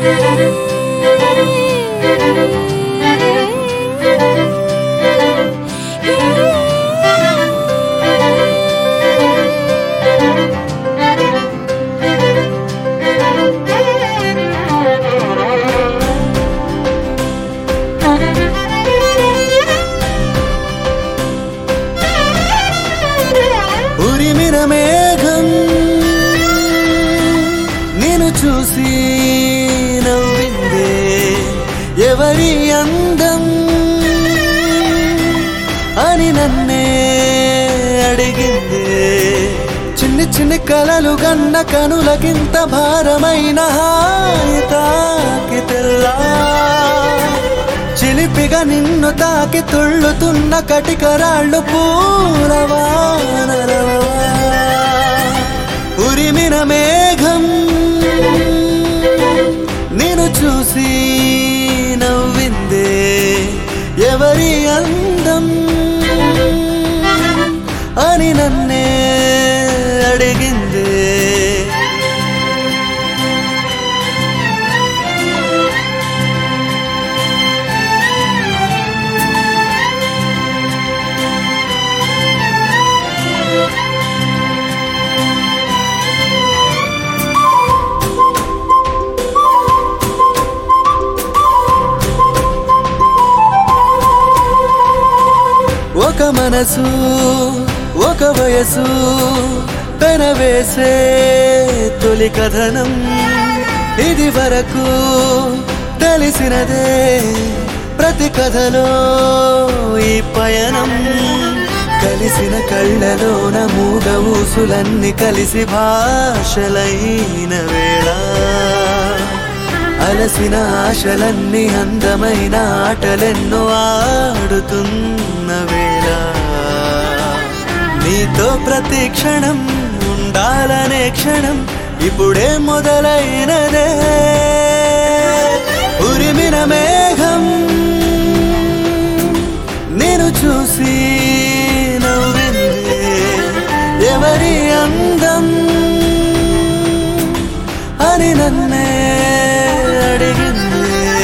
ఉరిమిన మేఘం నేను చూసి నవ్విందే ఎవరి అందం అని నన్నే అడిగిందే చిన్ని చిన్ని కలలు గన్న కనులకింత భారమైన హాయి తాకి తెల్లా చిలిపిగా నిన్ను తాకి తుళ్ళుతున్న కటికరాళ్ళు పూలవానరవా ఉరిమిన మేఘం నేను చూసి నవ్విందే ఎవరి అందం అని నన్నే అడిగిందే ఒక మనసు ఒక వయసు పెనవేసే తొలి కథనం ఇది వరకు తెలిసినదే ప్రతి కథలో ఈ పయనం కలిసిన కళ్ళలోన మూగ ఊసులన్నీ కలిసి భాషలైన వేళ అలసిన ఆశలన్నీ అందమైన ఆటలెన్నో ఆడుతున్న వేళ నీతో ప్రతి క్షణం ఉండాలనే క్షణం ఇప్పుడే మొదలైనదే ఉరిమిన మేఘం నేను చూసి నవ్విందే ఎవరి అందం అని నన్నే అడిగింది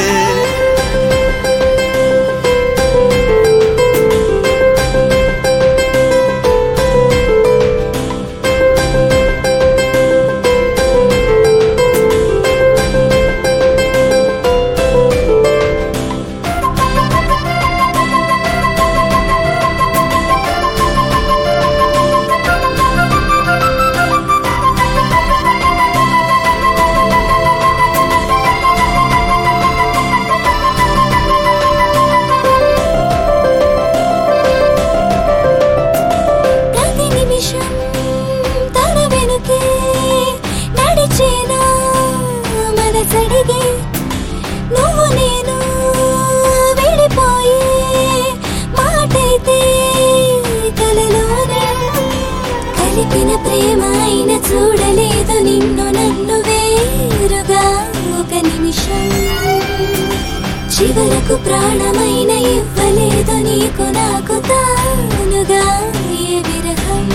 ప్రతి నిమిషం తన వెనుకే నడిచేనా మనసడిగే నువ్వు నేను విడిపోయే మాటైతే కలలోనే కలిపిన ప్రేమ అయిన చూడలేదు నిన్ను నన్ను వేరుగా ఒక నిమిషం చివరకు ప్రాణమైన ఇవ్వలేదు నీకు నాకు తానుగా ఏ విరహం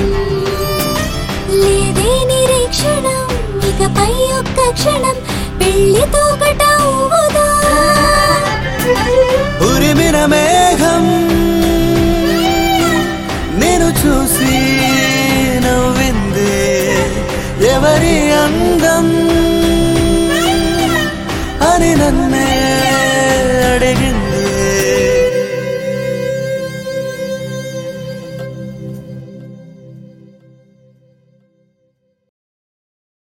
లేదే నిరీక్షణ ఇకపై ఒక్క క్షణం పెళ్లితో కటవుదా ఉరిమిన మేఘం నేను చూసి నవ్విందే ఎవరి అందం